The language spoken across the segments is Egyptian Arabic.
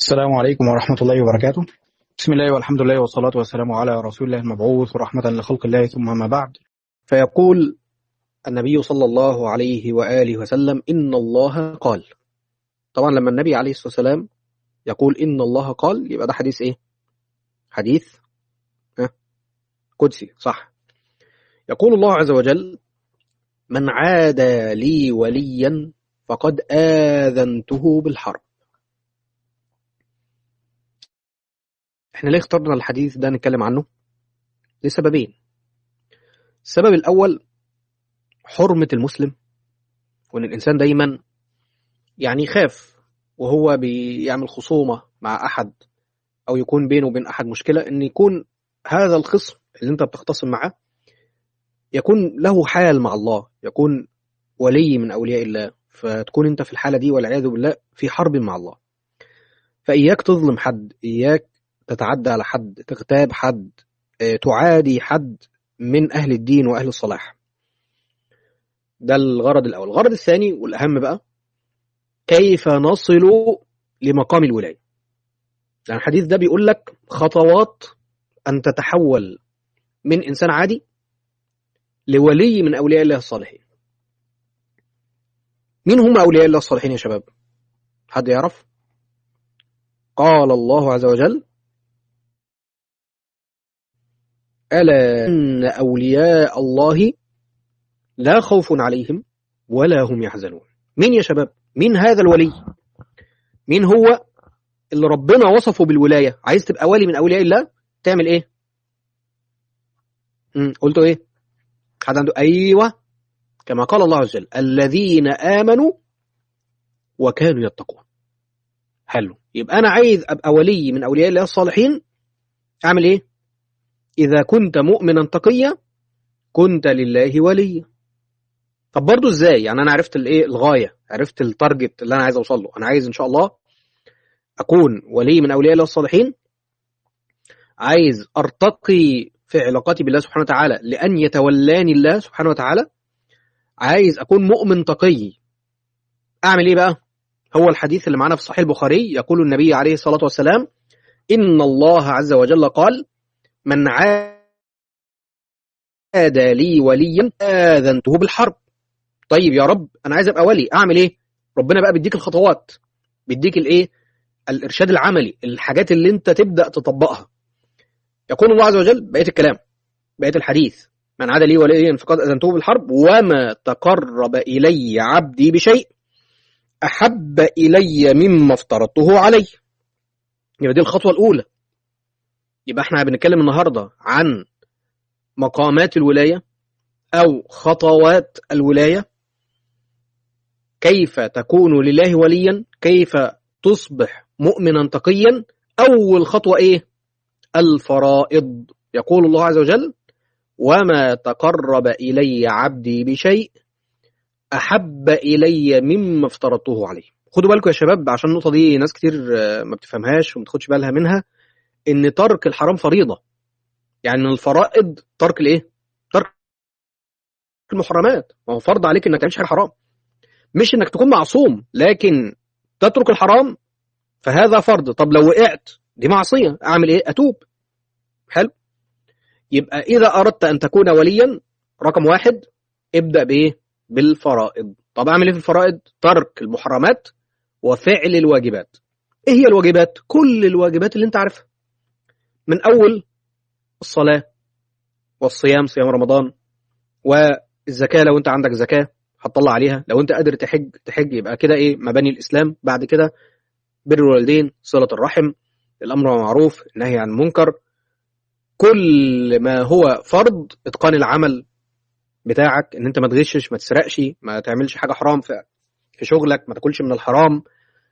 السلام عليكم ورحمة الله وبركاته بسم الله والحمد لله والصلاة والسلام على رسول الله المبعوث رحمة لخلق الله ثم ما بعد فيقول النبي صلى الله عليه وآله وسلم إن الله قال طبعا لما النبي عليه الصلاة والسلام يقول إن الله قال يبقى ده حديث إيه حديث ها؟ قدسي صح يقول الله عز وجل من عاد لي وليا فقد آذنته بالحرب احنا ليه اخترنا الحديث ده نتكلم عنه لسببين السبب الأول حرمة المسلم وإن الإنسان دايما يعني يخاف وهو بيعمل خصومة مع أحد أو يكون بينه وبين أحد مشكلة إن يكون هذا الخصم اللي أنت بتختصم معاه يكون له حال مع الله يكون ولي من أولياء الله فتكون أنت في الحالة دي والعياذ بالله في حرب مع الله فإياك تظلم حد إياك تتعدى على حد تغتاب حد تعادي حد من أهل الدين وأهل الصلاح ده الغرض الأول الغرض الثاني والأهم بقى كيف نصل لمقام الولاية يعني الحديث ده بيقول لك خطوات أن تتحول من إنسان عادي لولي من أولياء الله الصالحين مين هم أولياء الله الصالحين يا شباب حد يعرف قال الله عز وجل ألا إن أولياء الله لا خوف عليهم ولا هم يحزنون مين يا شباب مين هذا الولي مين هو اللي ربنا وصفه بالولاية عايز تبقى ولي من أولياء الله تعمل إيه مم. قلتوا إيه حد عنده أيوة كما قال الله عز وجل الذين آمنوا وكانوا يتقون حلو يبقى أنا عايز أبقى ولي من أولياء الله الصالحين أعمل إيه إذا كنت مؤمنا تقيا كنت لله وليا طب برضه ازاي يعني انا عرفت الايه الغايه عرفت التارجت اللي انا عايز اوصل له انا عايز ان شاء الله اكون ولي من اولياء الله الصالحين عايز ارتقي في علاقاتي بالله سبحانه وتعالى لان يتولاني الله سبحانه وتعالى عايز اكون مؤمن تقي اعمل ايه بقى هو الحديث اللي معانا في صحيح البخاري يقول النبي عليه الصلاه والسلام ان الله عز وجل قال من عاد لي وليا آذنته بالحرب طيب يا رب أنا عايز أبقى ولي أعمل إيه ربنا بقى بيديك الخطوات بيديك الإيه الإرشاد العملي الحاجات اللي أنت تبدأ تطبقها يقول الله عز وجل بقية الكلام بقية الحديث من عاد لي وليا فقد أذنته بالحرب وما تقرب إلي عبدي بشيء أحب إلي مما افترضته عليه يبقى دي الخطوة الأولى يبقى احنا بنتكلم النهارده عن مقامات الولايه او خطوات الولايه كيف تكون لله وليا كيف تصبح مؤمنا تقيا اول خطوه ايه الفرائض يقول الله عز وجل وما تقرب الي عبدي بشيء احب الي مما افترضته عليه خدوا بالكم يا شباب عشان النقطه دي ناس كتير ما بتفهمهاش وما تاخدش بالها منها ان ترك الحرام فريضه يعني من الفرائض ترك الايه ترك المحرمات ما هو فرض عليك انك ما تعملش حاجه حرام مش انك تكون معصوم لكن تترك الحرام فهذا فرض طب لو وقعت دي معصيه اعمل ايه اتوب حلو يبقى اذا اردت ان تكون وليا رقم واحد ابدا بايه بالفرائض طب اعمل ايه في الفرائض ترك المحرمات وفعل الواجبات ايه هي الواجبات كل الواجبات اللي انت عارفها من أول الصلاة والصيام صيام رمضان والزكاة لو أنت عندك زكاة هتطلع عليها لو أنت قادر تحج تحج يبقى كده إيه مباني الإسلام بعد كده بر الوالدين صلة الرحم الأمر بالمعروف النهي عن المنكر كل ما هو فرض إتقان العمل بتاعك إن أنت ما تغشش ما تسرقش ما تعملش حاجة حرام في في شغلك ما تاكلش من الحرام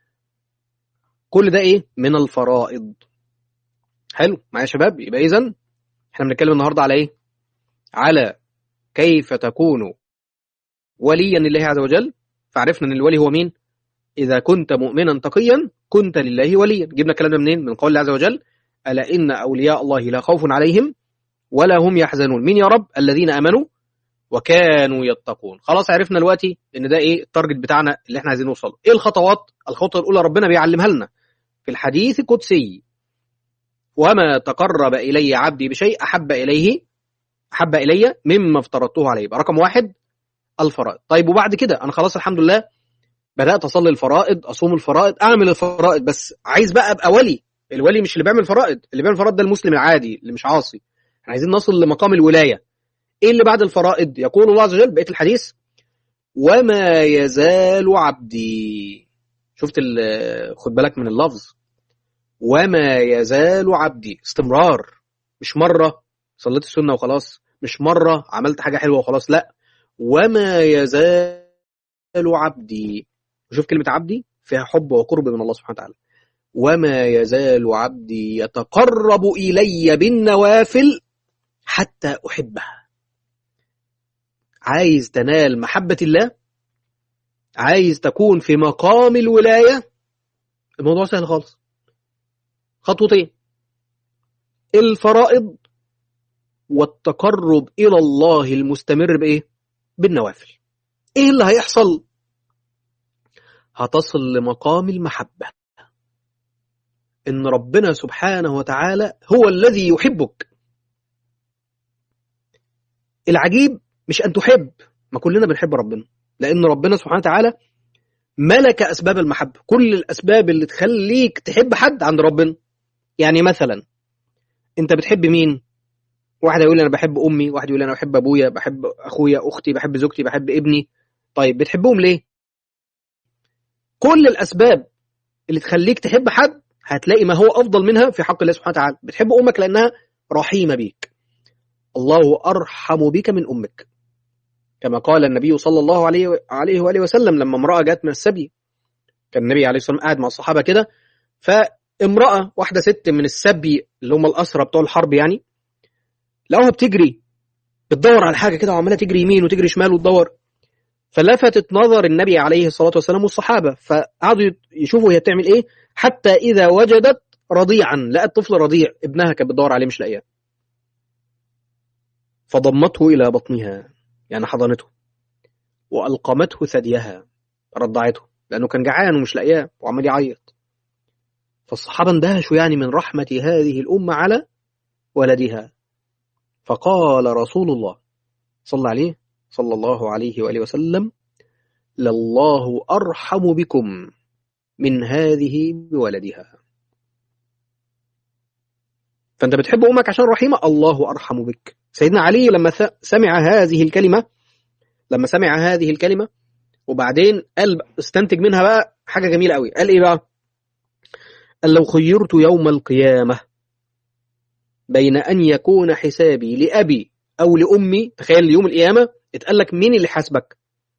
كل ده إيه من الفرائض حلو معايا يا شباب يبقى اذا احنا بنتكلم النهارده على ايه على كيف تكون وليا لله عز وجل فعرفنا ان الولي هو مين اذا كنت مؤمنا تقيا كنت لله وليا جبنا الكلام ده منين من قول الله عز وجل الا ان اولياء الله لا خوف عليهم ولا هم يحزنون مين يا رب الذين امنوا وكانوا يتقون خلاص عرفنا دلوقتي ان ده ايه التارجت بتاعنا اللي احنا عايزين نوصل ايه الخطوات الخطوه الاولى ربنا بيعلمها لنا في الحديث القدسي وما تقرب إلي عبدي بشيء أحب إليه أحب إلي مما افترضته عليه يبقى رقم واحد الفرائض طيب وبعد كده أنا خلاص الحمد لله بدأت أصلي الفرائض أصوم الفرائض أعمل الفرائض بس عايز بقى أبقى ولي الولي مش اللي بيعمل فرائض اللي بيعمل فرائض ده المسلم العادي اللي مش عاصي احنا عايزين نصل لمقام الولاية ايه اللي بعد الفرائض يقول الله عز وجل بقيه الحديث وما يزال عبدي شفت خد بالك من اللفظ وما يزال عبدي استمرار مش مرة صليت السنة وخلاص مش مرة عملت حاجة حلوة وخلاص لا وما يزال عبدي وشوف كلمة عبدي فيها حب وقرب من الله سبحانه وتعالى وما يزال عبدي يتقرب إلي بالنوافل حتى أحبه عايز تنال محبة الله عايز تكون في مقام الولاية الموضوع سهل خالص خطوتين الفرائض والتقرب إلى الله المستمر بإيه؟ بالنوافل إيه اللي هيحصل؟ هتصل لمقام المحبة إن ربنا سبحانه وتعالى هو الذي يحبك العجيب مش أن تحب ما كلنا بنحب ربنا لأن ربنا سبحانه وتعالى ملك أسباب المحبة كل الأسباب اللي تخليك تحب حد عند ربنا يعني مثلا أنت بتحب مين واحد يقول أنا بحب أمي واحد يقول أنا بحب أبويا بحب أخويا أختي بحب زوجتي بحب ابني طيب بتحبهم ليه كل الأسباب اللي تخليك تحب حد هتلاقي ما هو أفضل منها في حق الله سبحانه وتعالى بتحب أمك لأنها رحيمة بيك الله أرحم بك من أمك كما قال النبي صلى الله عليه عليه واله وسلم لما امراه جت من السبي كان النبي عليه الصلاه والسلام قاعد مع الصحابه كده فامراه واحده ست من السبي اللي هم الاسرى بتوع الحرب يعني لقوها بتجري بتدور على حاجه كده وعماله تجري يمين وتجري شمال وتدور فلفتت نظر النبي عليه الصلاه والسلام والصحابه فقعدوا يشوفوا هي بتعمل ايه حتى اذا وجدت رضيعا لقت طفل رضيع ابنها كانت بتدور عليه مش لاقياه فضمته الى بطنها يعني حضنته وألقمته ثديها رضعته لأنه كان جعان ومش لاقياه وعمال يعيط فالصحابة اندهشوا يعني من رحمة هذه الأمة على ولدها فقال رسول الله صلى عليه صلى الله عليه وآله وسلم لله أرحم بكم من هذه بولدها فأنت بتحب أمك عشان رحيمة الله أرحم بك سيدنا علي لما سمع هذه الكلمة لما سمع هذه الكلمة وبعدين قال استنتج منها بقى حاجة جميلة قوي قال إيه بقى قال لو خيرت يوم القيامة بين أن يكون حسابي لأبي أو لأمي تخيل يوم القيامة اتقال لك مين اللي حاسبك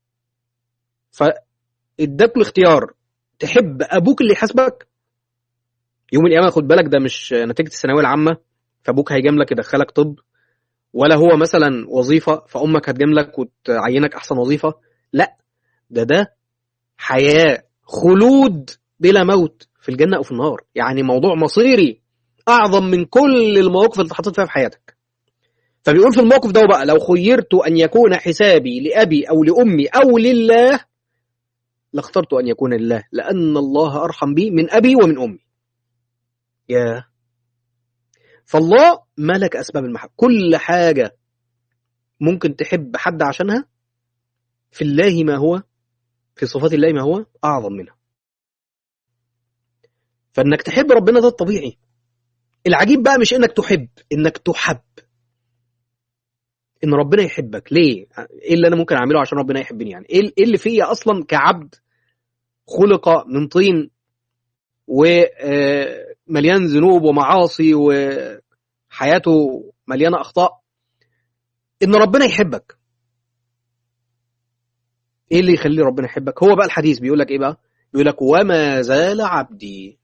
فاداك الاختيار تحب أبوك اللي يحاسبك يوم القيامة خد بالك ده مش نتيجة الثانوية العامة فأبوك هيجاملك يدخلك طب ولا هو مثلا وظيفة فأمك هتجاملك وتعينك أحسن وظيفة لا ده ده حياة خلود بلا موت في الجنة أو في النار يعني موضوع مصيري أعظم من كل المواقف اللي حطيت فيها في حياتك فبيقول في الموقف ده بقى لو خيرت أن يكون حسابي لأبي أو لأمي أو لله لاخترت أن يكون لله لأن الله أرحم بي من أبي ومن أمي يا فالله ملك أسباب المحبة كل حاجة ممكن تحب حد عشانها في الله ما هو في صفات الله ما هو أعظم منها فإنك تحب ربنا ده الطبيعي العجيب بقى مش إنك تحب إنك تحب إن ربنا يحبك ليه؟ إيه اللي أنا ممكن أعمله عشان ربنا يحبني يعني؟ إيه اللي فيا أصلا كعبد خلق من طين ومليان ذنوب ومعاصي وحياته مليانة أخطاء إن ربنا يحبك إيه اللي يخلي ربنا يحبك هو بقى الحديث بيقول لك إيه بقى بيقول لك وما زال عبدي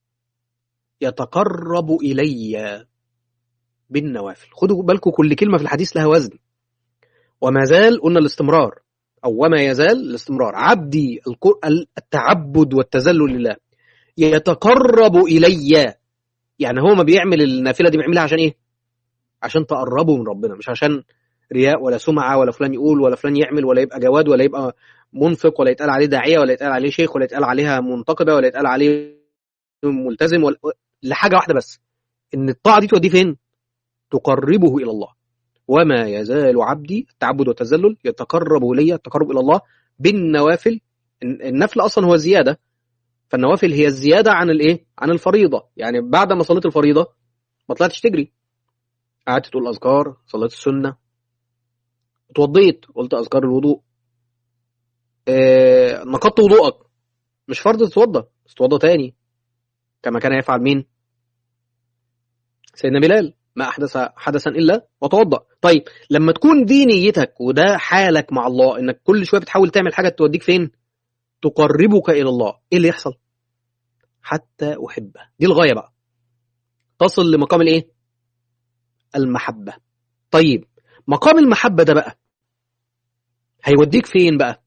يتقرب إلي بالنوافل خدوا بالكم كل كلمة في الحديث لها وزن وما زال قلنا الاستمرار أو وما يزال الاستمرار عبدي التعبد والتذلل لله يتقرب إلي يعني هو ما بيعمل النافلة دي بيعملها عشان إيه عشان تقربه من ربنا مش عشان رياء ولا سمعة ولا فلان يقول ولا فلان يعمل ولا يبقى جواد ولا يبقى منفق ولا يتقال عليه داعية ولا يتقال عليه شيخ ولا يتقال عليها منتقبة ولا يتقال عليه ملتزم ولا لحاجه واحده بس ان الطاعه دي توديه فين تقربه الى الله وما يزال عبدي التعبد والتذلل يتقرب الي التقرب الى الله بالنوافل النفل اصلا هو زياده فالنوافل هي الزياده عن الايه عن الفريضه يعني بعد ما صليت الفريضه ما طلعتش تجري قعدت تقول اذكار صليت السنه اتوضيت قلت اذكار الوضوء اه نقضت وضوءك مش فرض تتوضى بس تتوضى تاني كما كان يفعل مين سيدنا بلال ما احدث حدثا الا وتوضا طيب لما تكون دي نيتك وده حالك مع الله انك كل شويه بتحاول تعمل حاجه توديك فين تقربك الى الله ايه اللي يحصل حتى احبه دي الغايه بقى تصل لمقام الايه المحبه طيب مقام المحبه ده بقى هيوديك فين بقى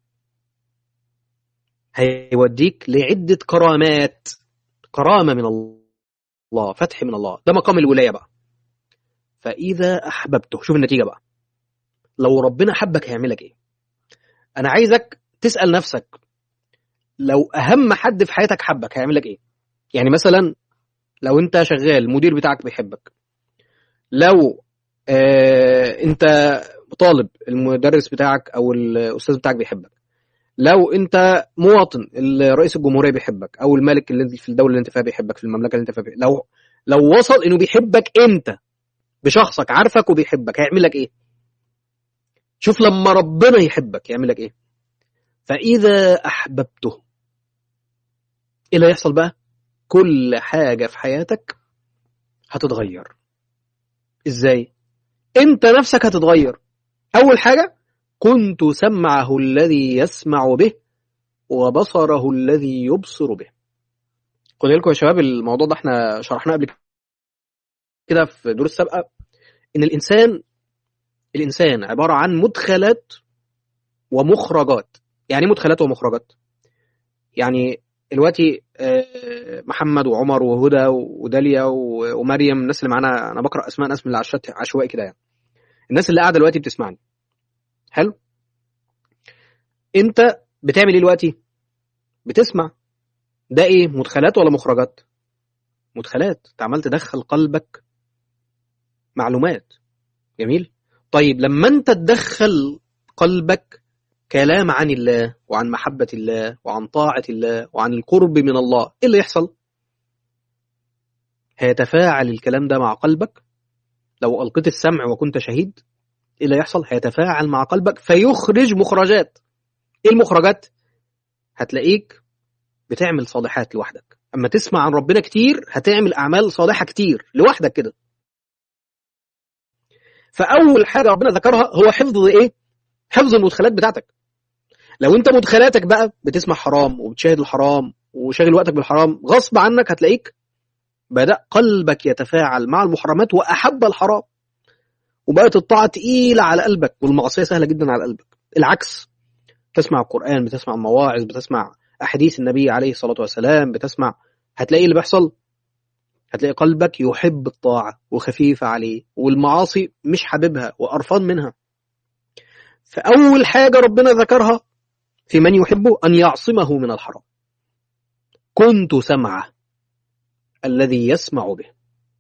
هيوديك لعده كرامات كرامه من الله فتح من الله ده مقام الولايه بقى فاذا احببته شوف النتيجه بقى لو ربنا حبك هيعملك ايه انا عايزك تسال نفسك لو اهم حد في حياتك حبك هيعمل لك ايه يعني مثلا لو انت شغال المدير بتاعك بيحبك لو آه انت طالب المدرس بتاعك او الاستاذ بتاعك بيحبك لو انت مواطن رئيس الجمهوريه بيحبك او الملك اللي في الدوله اللي انت فيها بيحبك في المملكه اللي انت فيها بيحبك. لو لو وصل انه بيحبك انت بشخصك عارفك وبيحبك هيعمل لك ايه شوف لما ربنا يحبك يعمل لك ايه فاذا احببته ايه اللي هيحصل بقى كل حاجه في حياتك هتتغير ازاي انت نفسك هتتغير اول حاجه كنت سمعه الذي يسمع به وبصره الذي يبصر به خد لكم يا شباب الموضوع ده احنا شرحناه قبل كده في دروس سابقه ان الانسان الانسان عباره عن مدخلات ومخرجات يعني ايه مدخلات ومخرجات يعني دلوقتي محمد وعمر وهدى وداليا ومريم الناس اللي معانا انا بقرا اسماء ناس من العشات عشوائي كده يعني الناس اللي قاعده دلوقتي بتسمعني حلو انت بتعمل ايه دلوقتي بتسمع ده ايه مدخلات ولا مخرجات مدخلات انت عمال تدخل قلبك معلومات جميل طيب لما انت تدخل قلبك كلام عن الله وعن محبة الله وعن طاعة الله وعن القرب من الله ايه اللي يحصل هيتفاعل الكلام ده مع قلبك لو ألقيت السمع وكنت شهيد ايه اللي يحصل هيتفاعل مع قلبك فيخرج مخرجات ايه المخرجات هتلاقيك بتعمل صالحات لوحدك اما تسمع عن ربنا كتير هتعمل اعمال صالحه كتير لوحدك كده فاول حاجه ربنا ذكرها هو حفظ ايه حفظ المدخلات بتاعتك لو انت مدخلاتك بقى بتسمع حرام وبتشاهد الحرام وشاغل وقتك بالحرام غصب عنك هتلاقيك بدا قلبك يتفاعل مع المحرمات واحب الحرام وبقت الطاعه تقيله على قلبك والمعصيه سهله جدا على قلبك العكس بتسمع القران بتسمع المواعظ بتسمع احاديث النبي عليه الصلاه والسلام بتسمع هتلاقي اللي بيحصل هتلاقي قلبك يحب الطاعه وخفيفه عليه والمعاصي مش حاببها وقرفان منها فاول حاجه ربنا ذكرها في من يحبه ان يعصمه من الحرام كنت سمعه الذي يسمع به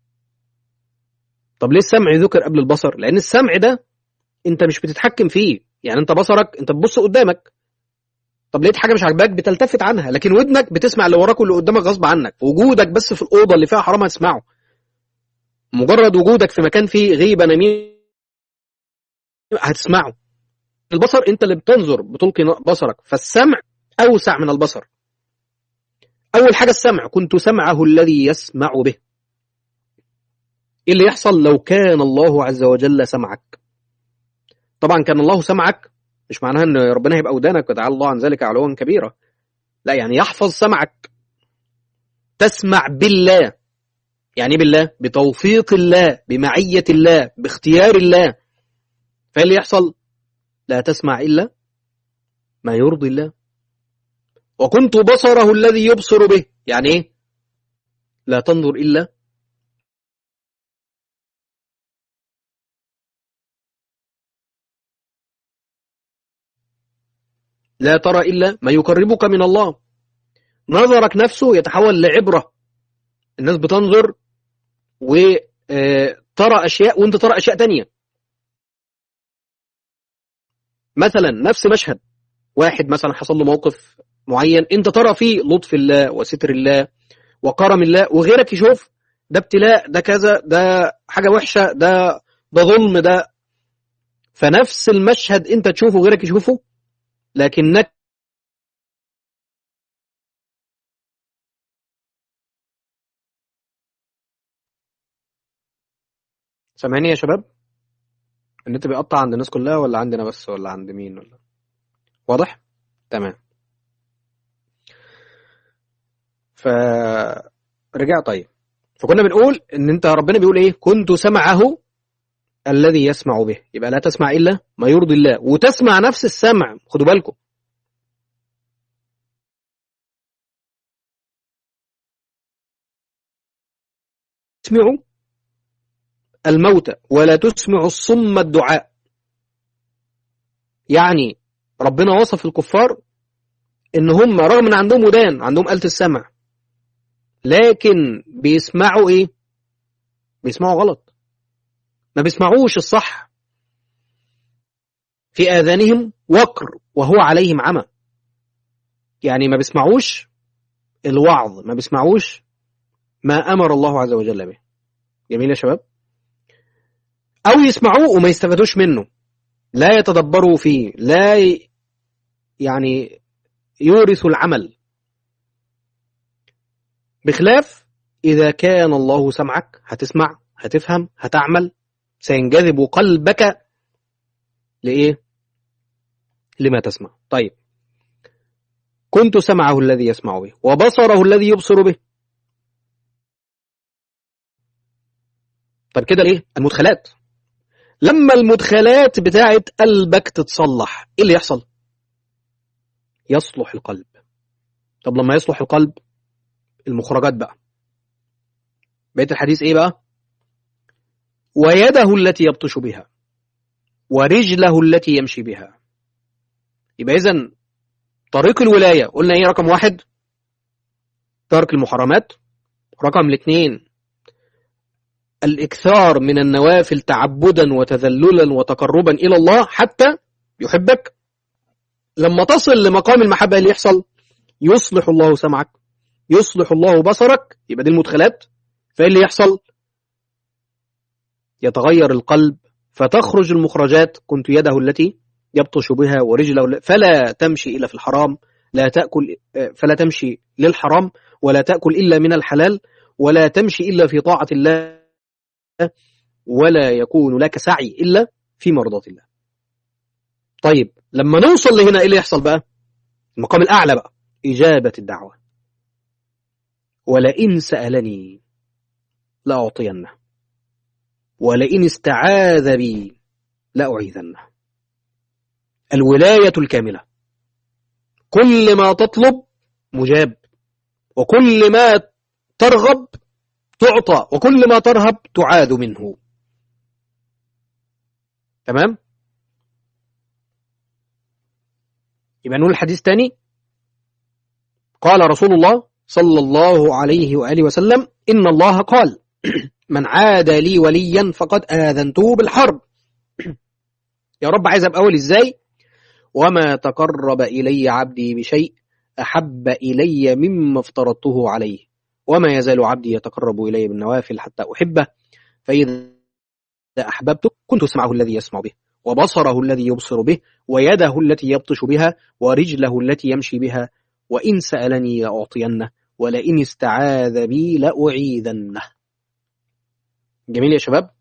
طب ليه السمع ذكر قبل البصر لان السمع ده انت مش بتتحكم فيه يعني انت بصرك انت بتبص قدامك طب لقيت حاجه مش عاجباك بتلتفت عنها لكن ودنك بتسمع اللي وراك واللي قدامك غصب عنك وجودك بس في الاوضه اللي فيها حرام هتسمعه مجرد وجودك في مكان فيه غيبه نميمه هتسمعه البصر انت اللي بتنظر بتلقي بصرك فالسمع اوسع من البصر اول حاجه السمع كنت سمعه الذي يسمع به ايه اللي يحصل لو كان الله عز وجل سمعك طبعا كان الله سمعك مش معناها ان ربنا هيبقى ودانك وتعالى الله عن ذلك علوا كبيرا لا يعني يحفظ سمعك تسمع بالله يعني بالله بتوفيق الله بمعية الله باختيار الله فايه اللي يحصل لا تسمع إلا ما يرضي الله وكنت بصره الذي يبصر به يعني ايه لا تنظر إلا لا ترى إلا ما يقربك من الله نظرك نفسه يتحول لعبرة الناس بتنظر وترى اشياء وانت ترى اشياء تانية مثلا نفس مشهد واحد مثلا حصل له موقف معين انت ترى فيه لطف الله وستر الله وكرم الله وغيرك يشوف ده ابتلاء ده كذا ده حاجة وحشة ده ده ظلم ده فنفس المشهد انت تشوفه غيرك يشوفه لكنك سامعني يا شباب النت بيقطع عند الناس كلها ولا عندنا بس ولا عند مين ولا واضح تمام فرجع طيب فكنا بنقول ان انت ربنا بيقول ايه كنت سمعه الذي يسمع به يبقى لا تسمع الا ما يرضي الله وتسمع نفس السمع خدوا بالكم تسمعوا الموتى ولا تسمع الصم الدعاء يعني ربنا وصف الكفار ان هم رغم ان عندهم ودان عندهم آلة السمع لكن بيسمعوا ايه بيسمعوا غلط ما بيسمعوش الصح في آذانهم وقر وهو عليهم عمى يعني ما بيسمعوش الوعظ ما بيسمعوش ما أمر الله عز وجل به جميل يا شباب أو يسمعوه وما يستفادوش منه لا يتدبروا فيه لا يعني يورث العمل بخلاف إذا كان الله سمعك هتسمع هتفهم هتعمل سينجذب قلبك لإيه؟ لما تسمع طيب كنت سمعه الذي يسمع به وبصره الذي يبصر به طيب كده ليه؟ المدخلات لما المدخلات بتاعت قلبك تتصلح ايه اللي يحصل؟ يصلح القلب طب لما يصلح القلب المخرجات بقى بيت الحديث ايه بقى ويده التي يبطش بها ورجله التي يمشي بها يبقى اذا طريق الولايه قلنا ايه رقم واحد ترك المحرمات رقم الاثنين الاكثار من النوافل تعبدا وتذللا وتقربا الى الله حتى يحبك لما تصل لمقام المحبه اللي يحصل يصلح الله سمعك يصلح الله بصرك يبقى دي المدخلات فايه اللي يحصل يتغير القلب فتخرج المخرجات كنت يده التي يبطش بها ورجله فلا تمشي إلا في الحرام لا تأكل فلا تمشي للحرام ولا تأكل إلا من الحلال ولا تمشي إلا في طاعة الله ولا يكون لك سعي إلا في مرضاة الله طيب لما نوصل لهنا إيه اللي يحصل بقى المقام الأعلى بقى إجابة الدعوة ولئن سألني لأعطينه ولئن استعاذ بي لأعيذنه الولاية الكاملة كل ما تطلب مجاب وكل ما ترغب تعطى وكل ما ترهب تعاذ منه تمام يبقى نقول الحديث تاني قال رسول الله صلى الله عليه وآله وسلم إن الله قال من عاد لي وليا فقد آذنته بالحرب يا رب عايز أبقى أول إزاي وما تقرب إلي عبدي بشيء أحب إلي مما افترضته عليه وما يزال عبدي يتقرب إلي بالنوافل حتى أحبه فإذا أحببته كنت سمعه الذي يسمع به وبصره الذي يبصر به ويده التي يبطش بها ورجله التي يمشي بها وإن سألني لأعطينه ولئن استعاذ بي لأعيذنه جميل يا شباب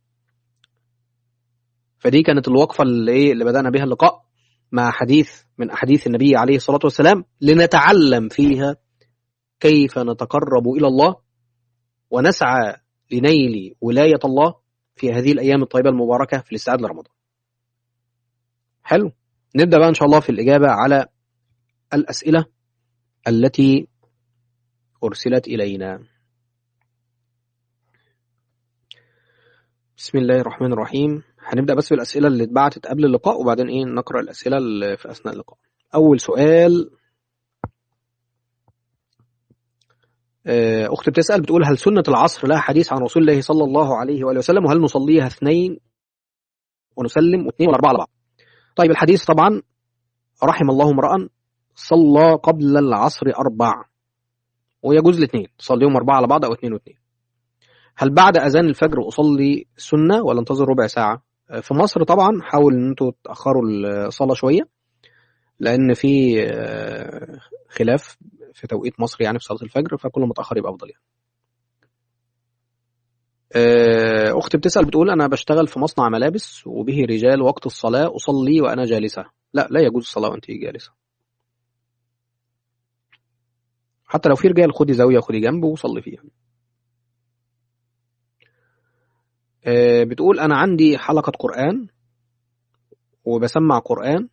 فدي كانت الوقفة اللي, إيه اللي بدأنا بها اللقاء مع حديث من أحاديث النبي عليه الصلاة والسلام لنتعلم فيها كيف نتقرب إلى الله ونسعى لنيل ولاية الله في هذه الأيام الطيبة المباركة في الاستعداد لرمضان حلو نبدأ بقى إن شاء الله في الإجابة على الأسئلة التي أرسلت إلينا بسم الله الرحمن الرحيم هنبدأ بس بالأسئلة اللي اتبعتت قبل اللقاء وبعدين إيه نقرأ الأسئلة اللي في أثناء اللقاء أول سؤال آه، أخت بتسأل بتقول هل سنة العصر لها حديث عن رسول الله صلى الله عليه وآله وسلم وهل نصليها اثنين ونسلم واثنين ولا أربعة على بعض طيب الحديث طبعا رحم الله امرأ صلى قبل العصر أربع ويجوز الاثنين تصليهم أربعة على بعض أو اثنين واثنين هل بعد أذان الفجر أصلي سنة ولا انتظر ربع ساعة آه، في مصر طبعا حاول ان انتوا تأخروا الصلاة شوية لأن في آه، خلاف في توقيت مصر يعني في صلاة الفجر فكل ما اتأخر يبقى أفضل يعني. آه، أختي بتسأل بتقول أنا بشتغل في مصنع ملابس وبه رجال وقت الصلاة أصلي وأنا جالسة لا لا يجوز الصلاة وأنت جالسة حتى لو في رجال خدي زاوية خدي جنب وصلي فيها آه، بتقول أنا عندي حلقة قرآن وبسمع قرآن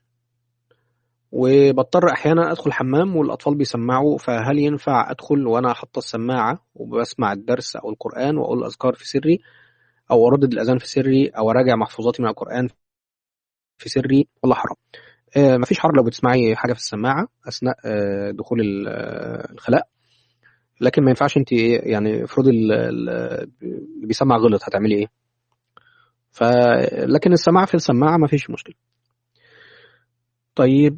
وبضطر احيانا ادخل حمام والاطفال بيسمعوا فهل ينفع ادخل وانا حاطه السماعه وبسمع الدرس او القران واقول الاذكار في سري او اردد الاذان في سري او اراجع محفوظاتي من القران في سري ولا حرام آه مفيش حرج لو بتسمعي حاجه في السماعه اثناء آه دخول ال- آه، الخلاء لكن ما ينفعش انت إيه، يعني افرضي ال- ال- اللي بيسمع غلط هتعملي ايه ف لكن السماعه في السماعه مفيش مشكله طيب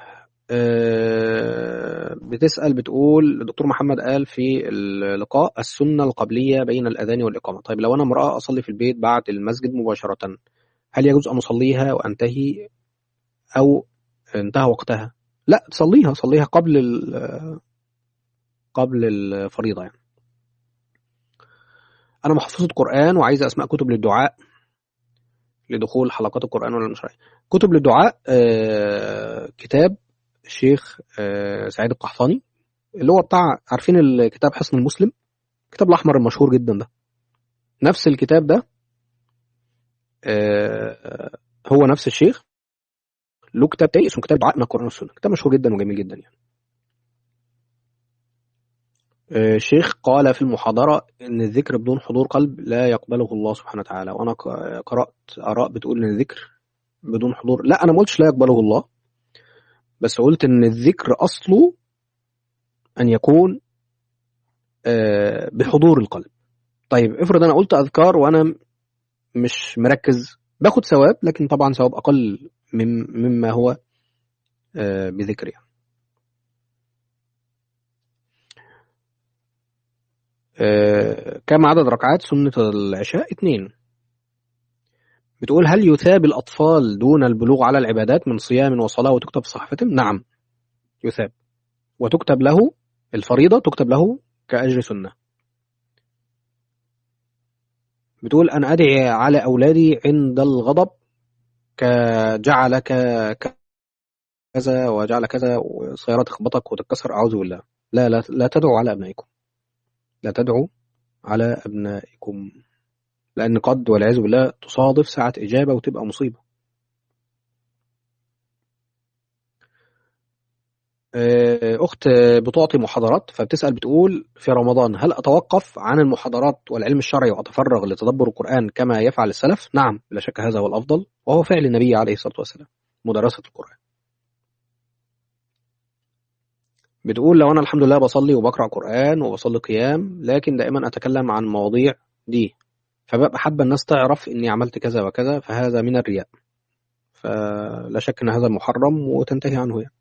آه، بتسأل بتقول الدكتور محمد قال في اللقاء السنة القبلية بين الأذان والإقامة طيب لو أنا امرأة أصلي في البيت بعد المسجد مباشرة هل يجوز أن أصليها وأنتهي أو انتهى وقتها لا تصليها صليها قبل ال- قبل الفريضة يعني أنا محفظة قرآن وعايزة أسماء كتب للدعاء لدخول حلقات القرآن ولا مش عارف. كتب للدعاء آه، كتاب الشيخ آه، سعيد القحطاني اللي هو بتاع عارفين الكتاب حصن المسلم الكتاب الأحمر المشهور جدا ده نفس الكتاب ده آه، هو نفس الشيخ له كتاب تاني اسمه كتاب دعاء من القرآن والسنة كتاب مشهور جدا وجميل جدا يعني آه، الشيخ قال في المحاضرة إن الذكر بدون حضور قلب لا يقبله الله سبحانه وتعالى وأنا ق- قرأت آراء بتقول إن الذكر بدون حضور لا أنا ما قلتش لا يقبله الله بس قلت إن الذكر أصله أن يكون آه، بحضور القلب طيب افرض أنا قلت أذكار وأنا مش مركز باخد ثواب لكن طبعا ثواب أقل من مما هو آه، بذكر يعني آه، كم عدد ركعات سنة العشاء؟ اتنين بتقول هل يثاب الأطفال دون البلوغ على العبادات من صيام وصلاة وتكتب في صحيفتهم؟ نعم يثاب وتكتب له الفريضة تكتب له كأجر سنة بتقول أنا أدعي على أولادي عند الغضب كجعل ك- كذا وجعل كذا وسيارة تخبطك وتتكسر أعوذ بالله لا لا لا تدعوا على أبنائكم لا تدعوا على أبنائكم لأن قد والعياذ بالله تصادف ساعة إجابة وتبقى مصيبة آه، أخت بتعطي محاضرات فبتسأل بتقول في رمضان هل أتوقف عن المحاضرات والعلم الشرعي وأتفرغ لتدبر القرآن كما يفعل السلف؟ نعم لا شك هذا هو الأفضل وهو فعل النبي عليه الصلاة والسلام مدرسة القرآن بتقول لو أنا الحمد لله بصلي وبقرأ قرآن وبصلي قيام لكن دائما أتكلم عن مواضيع دي فببقى حابة الناس تعرف إني عملت كذا وكذا فهذا من الرياء فلا شك إن هذا محرم وتنتهي عنه يعني.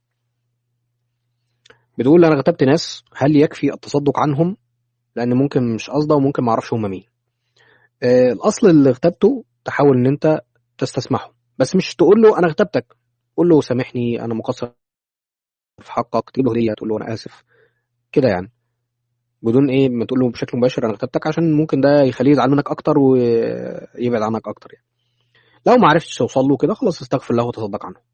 بتقول أنا غتبت ناس هل يكفي التصدق عنهم لأن ممكن مش قصده وممكن ما أعرفش هم مين آه، الأصل اللي اغتبته تحاول إن أنت تستسمحه بس مش تقول له أنا اغتبتك قول له سامحني أنا مقصر في حقك تجيب له هدية تقول له أنا آسف كده يعني بدون ايه ما تقول له بشكل مباشر انا اغتبتك عشان ممكن ده يخليه يزعل منك اكتر ويبعد عنك اكتر يعني لو ما عرفتش توصل له كده خلاص استغفر الله وتصدق عنه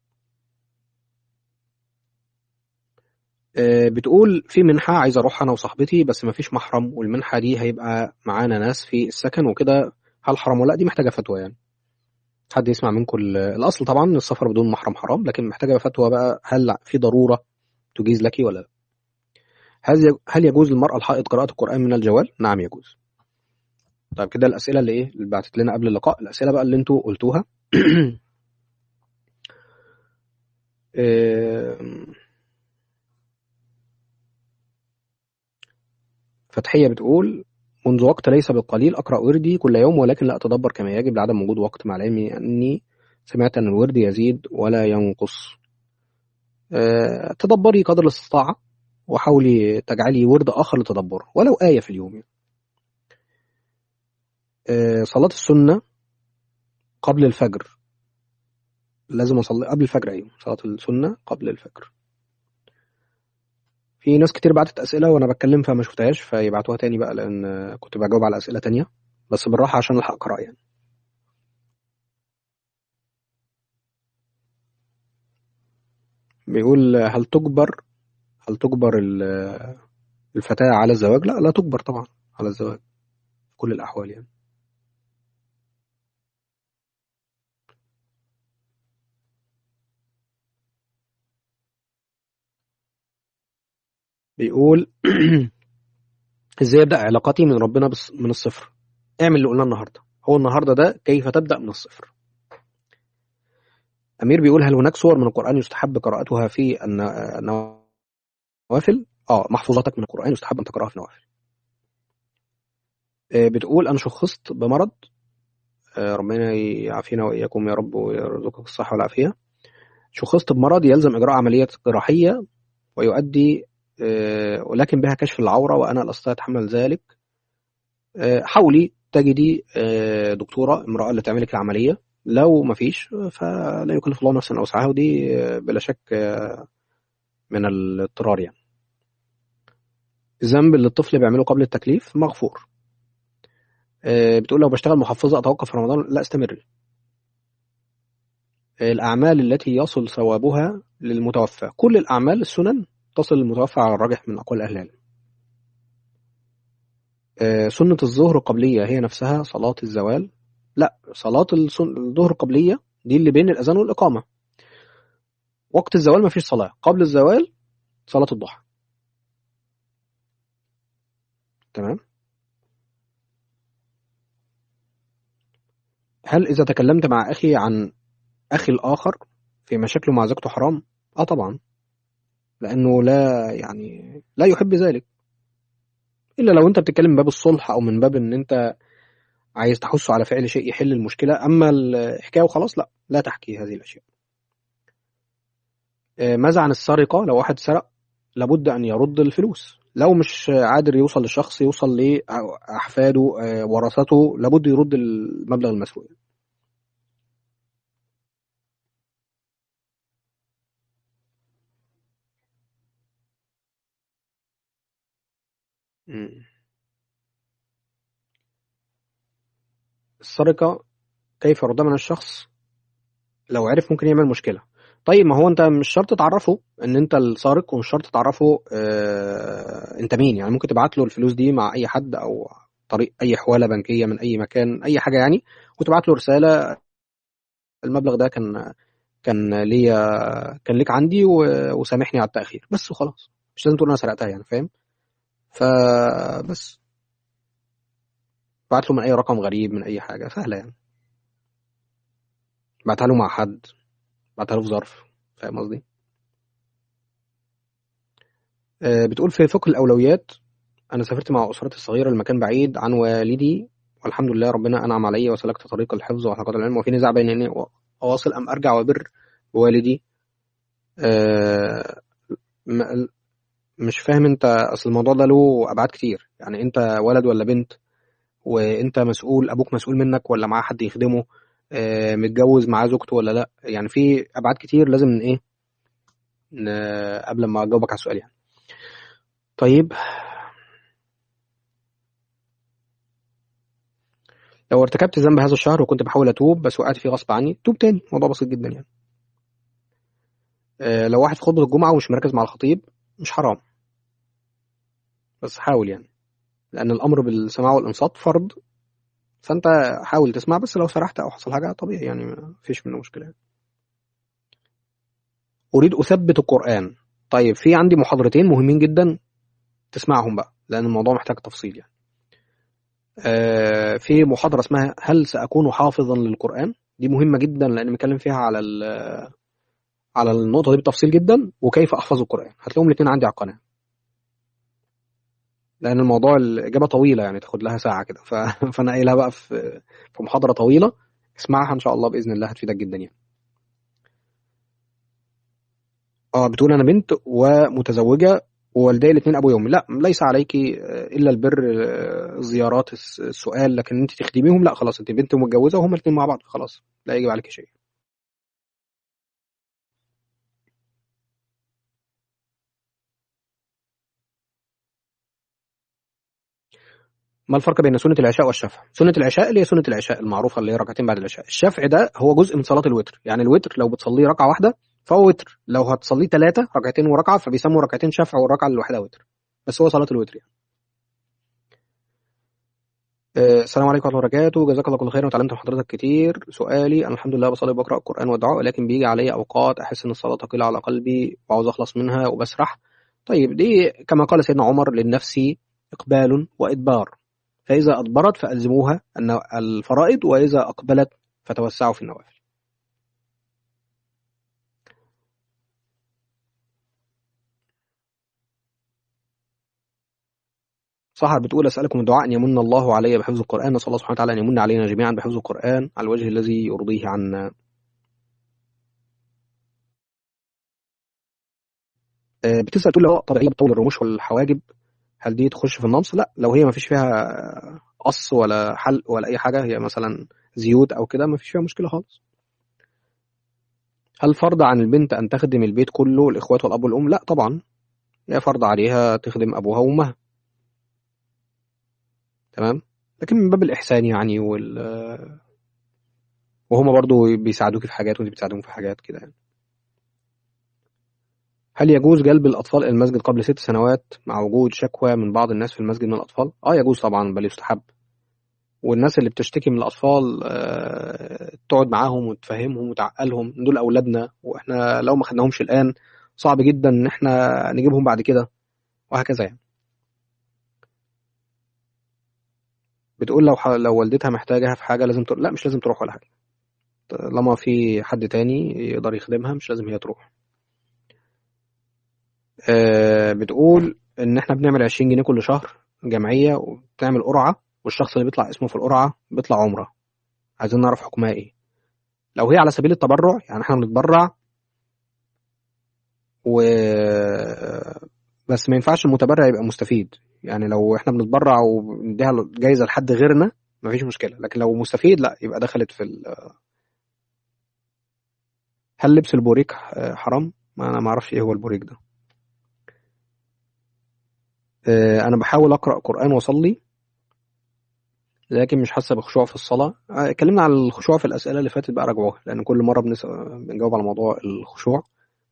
آه، بتقول في منحة عايز اروح انا وصاحبتي بس ما فيش محرم والمنحة دي هيبقى معانا ناس في السكن وكده هل حرام ولا لا دي محتاجة فتوى يعني حد يسمع منكم ال- الاصل طبعا السفر بدون محرم حرام لكن محتاجة فتوى بقى هل في ضرورة تجيز لك ولا لا هل هل يجوز للمرأة الحائض قراءة القرآن من الجوال؟ نعم يجوز. طيب كده الأسئلة اللي إيه اللي بعتت لنا قبل اللقاء، الأسئلة بقى اللي أنتوا قلتوها. آم، فتحية بتقول منذ وقت ليس بالقليل أقرأ وردي كل يوم ولكن لا أتدبر كما يجب لعدم وجود وقت مع العلم أني سمعت أن الورد يزيد ولا ينقص أه تدبري قدر الاستطاعة وحاولي تجعلي ورد آخر لتدبره ولو آية في اليوم يعني. أه صلاة السنة قبل الفجر لازم أصلي قبل الفجر أيوة صلاة السنة قبل الفجر في ناس كتير بعتت أسئلة وأنا بتكلم فما شفتهاش فيبعتوها تاني بقى لأن كنت بجاوب على أسئلة تانية بس بالراحة عشان ألحق أقرأ يعني بيقول هل تجبر هل تجبر الفتاة على الزواج؟ لا لا تجبر طبعا على الزواج في كل الأحوال يعني بيقول ازاي ابدا علاقتي من ربنا من الصفر اعمل اللي قلناه النهارده هو النهارده ده كيف تبدا من الصفر امير بيقول هل هناك صور من القران يستحب قراءتها في النوافل اه محفوظاتك من القران يستحب ان تقراها في النوافل بتقول انا شخصت بمرض ربنا يعافينا واياكم يا رب ويرزقك الصحه والعافيه شخصت بمرض يلزم اجراء عمليه جراحيه ويؤدي ولكن بها كشف العورة وأنا لا أستطيع أتحمل ذلك حاولي تجدي دكتورة امرأة اللي تعمل لك العملية لو ما فيش فلا يكلف الله نفسا أوسعها ودي بلا شك من الاضطرار يعني الذنب اللي الطفل بيعمله قبل التكليف مغفور بتقول لو بشتغل محفظة أتوقف في رمضان لا استمر الأعمال التي يصل ثوابها للمتوفى كل الأعمال السنن تصل المتوفى على الراجح من أقوال أهل العلم سنة الظهر قبلية هي نفسها صلاة الزوال لا صلاة الظهر قبلية دي اللي بين الأذان والإقامة وقت الزوال ما فيش صلاة قبل الزوال صلاة الضحى تمام هل إذا تكلمت مع أخي عن أخي الآخر في مشاكله مع زوجته حرام؟ آه طبعا لأنه لا يعني لا يحب ذلك إلا لو أنت بتتكلم من باب الصلح أو من باب إن أنت عايز تحثه على فعل شيء يحل المشكلة أما الحكاية وخلاص لا لا تحكي هذه الأشياء ماذا عن السرقة لو واحد سرق لابد أن يرد الفلوس لو مش قادر يوصل للشخص يوصل لأحفاده ورثته لابد يرد المبلغ المسروق السرقة كيف يردها من الشخص لو عرف ممكن يعمل مشكلة طيب ما هو انت مش شرط تعرفه ان انت السارق ومش شرط تعرفه اه انت مين يعني ممكن تبعت له الفلوس دي مع اي حد او طريق اي حواله بنكيه من اي مكان اي حاجه يعني وتبعت له رساله المبلغ ده كان كان ليا كان ليك عندي وسامحني على التاخير بس وخلاص مش لازم تقول انا سرقتها يعني فاهم فبس بعت له من اي رقم غريب من اي حاجه سهله يعني بعتها له مع حد بعتها له في ظرف فاهم قصدي آه بتقول في فقه الاولويات انا سافرت مع اسرتي الصغيره لمكان بعيد عن والدي والحمد لله ربنا انعم علي وسلكت طريق الحفظ وحلقات العلم وفي نزاع بين اني اواصل ام ارجع وابر بوالدي آه مش فاهم انت اصل الموضوع ده له ابعاد كتير يعني انت ولد ولا بنت وانت مسؤول ابوك مسؤول منك ولا معاه حد يخدمه آه متجوز معاه زوجته ولا لا يعني في ابعاد كتير لازم من ايه قبل ما اجاوبك على السؤال يعني طيب لو ارتكبت ذنب هذا الشهر وكنت بحاول اتوب بس وقعت فيه غصب عني توب تاني موضوع بسيط جدا يعني آه لو واحد في خطبه الجمعه ومش مركز مع الخطيب مش حرام بس حاول يعني لأن الأمر بالسماع والإنصات فرض فأنت حاول تسمع بس لو سرحت أو حصل حاجة طبيعي يعني ما فيش منه مشكلة أريد أثبت القرآن طيب في عندي محاضرتين مهمين جدا تسمعهم بقى لأن الموضوع محتاج تفصيل يعني آه في محاضرة اسمها هل سأكون حافظا للقرآن دي مهمة جدا لأن بنتكلم فيها على على النقطة دي بالتفصيل جدا وكيف أحفظ القرآن هتلاقيهم الاثنين عندي على القناة لان الموضوع الاجابه طويله يعني تاخد لها ساعه كده ف... فانا قايلها بقى في في محاضره طويله اسمعها ان شاء الله باذن الله هتفيدك جدا يعني اه بتقول انا بنت ومتزوجه ووالدي الاثنين ابو يوم لا ليس عليك الا البر زيارات السؤال لكن انت تخدميهم لا خلاص انت بنت ومتجوزه وهما الاثنين مع بعض خلاص لا يجب عليك شيء ما الفرق بين سنة العشاء والشفع؟ سنة العشاء اللي هي سنة العشاء المعروفة اللي هي ركعتين بعد العشاء، الشفع ده هو جزء من صلاة الوتر، يعني الوتر لو بتصليه ركعة واحدة فهو وتر، لو هتصليه ثلاثة ركعتين وركعة فبيسموا ركعتين شفع والركعة الواحدة وتر. بس هو صلاة الوتر يعني. أه السلام عليكم ورحمة الله وبركاته، جزاك الله كل خير وتعلمت من حضرتك كتير، سؤالي أنا الحمد لله بصلي وبقرأ القرآن والدعاء ولكن بيجي علي أوقات أحس إن الصلاة ثقيلة على قلبي وعاوز أخلص منها وبسرح. طيب دي كما قال سيدنا عمر للنفس إقبال وإدبار فإذا أدبرت فألزموها الفرائض وإذا أقبلت فتوسعوا في النوافل صح بتقول أسألكم الدعاء أن يمن الله علي بحفظ القرآن نسأل الله سبحانه وتعالى أن يمن علينا جميعا بحفظ القرآن على الوجه الذي يرضيه عنا بتسأل تقول له طبيعية بتطول الرموش والحواجب هل دي تخش في النمص؟ لا لو هي ما فيش فيها قص ولا حلق ولا اي حاجه هي مثلا زيوت او كده ما فيش فيها مشكله خالص. هل فرض عن البنت ان تخدم البيت كله الاخوات والاب والام؟ لا طبعا هي فرض عليها تخدم ابوها وامها. تمام؟ لكن من باب الاحسان يعني وال وهما برضو بيساعدوك في حاجات وانت بتساعدهم في حاجات كده يعني. هل يجوز جلب الأطفال إلى المسجد قبل ست سنوات مع وجود شكوى من بعض الناس في المسجد من الأطفال؟ آه يجوز طبعا بل يستحب. والناس اللي بتشتكي من الأطفال آه تقعد معاهم وتفهمهم وتعقلهم دول أولادنا وإحنا لو ما خدناهمش الآن صعب جدا إن إحنا نجيبهم بعد كده وهكذا يعني. بتقول لو ح... لو والدتها محتاجها في حاجة لازم تروح لا مش لازم تروح ولا حاجة. لما في حد تاني يقدر يخدمها مش لازم هي تروح. آه بتقول ان احنا بنعمل 20 جنيه كل شهر جمعيه وبتعمل قرعه والشخص اللي بيطلع اسمه في القرعه بيطلع عمره عايزين نعرف حكمها ايه لو هي على سبيل التبرع يعني احنا بنتبرع و بس ما ينفعش المتبرع يبقى مستفيد يعني لو احنا بنتبرع ونديها جايزه لحد غيرنا مفيش مشكله لكن لو مستفيد لا يبقى دخلت في ال... هل لبس البوريك حرام ما انا ما اعرفش ايه هو البوريك ده انا بحاول اقرا قران واصلي لكن مش حاسه بخشوع في الصلاه اتكلمنا عن الخشوع في الاسئله اللي فاتت بقى راجعوها لان كل مره بنس... بنجاوب على موضوع الخشوع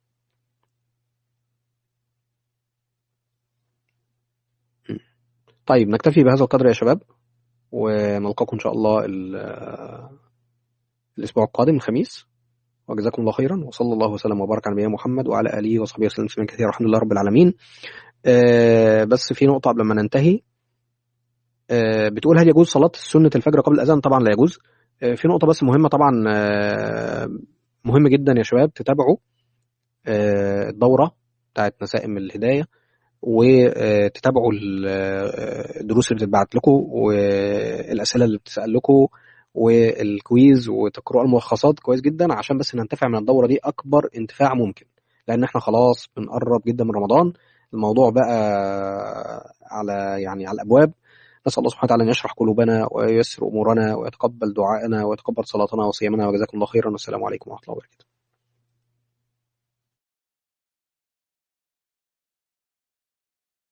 طيب نكتفي بهذا القدر يا شباب ونلقاكم ان شاء الله ال... الاسبوع القادم الخميس وجزاكم الله خيرا وصلى الله وسلم وبارك على نبينا محمد وعلى اله وصحبه وسلم تسليما كثيرا الحمد لله رب العالمين آه بس في نقطة قبل ما ننتهي آه بتقول هل يجوز صلاة سنة الفجر قبل الأذان؟ طبعا لا يجوز. آه في نقطة بس مهمة طبعا مهم جدا يا شباب تتابعوا الدورة بتاعت نسائم الهداية وتتابعوا الدروس اللي بتتبعت لكم والأسئلة اللي بتسأل لكم والكويز وتقرأوا الملخصات كويس جدا عشان بس ننتفع من الدورة دي أكبر انتفاع ممكن لأن احنا خلاص بنقرب جدا من رمضان الموضوع بقى على يعني على الابواب نسال الله سبحانه وتعالى ان يشرح قلوبنا وييسر امورنا ويتقبل دعائنا ويتقبل صلاتنا وصيامنا وجزاكم الله خيرا والسلام عليكم ورحمه الله وبركاته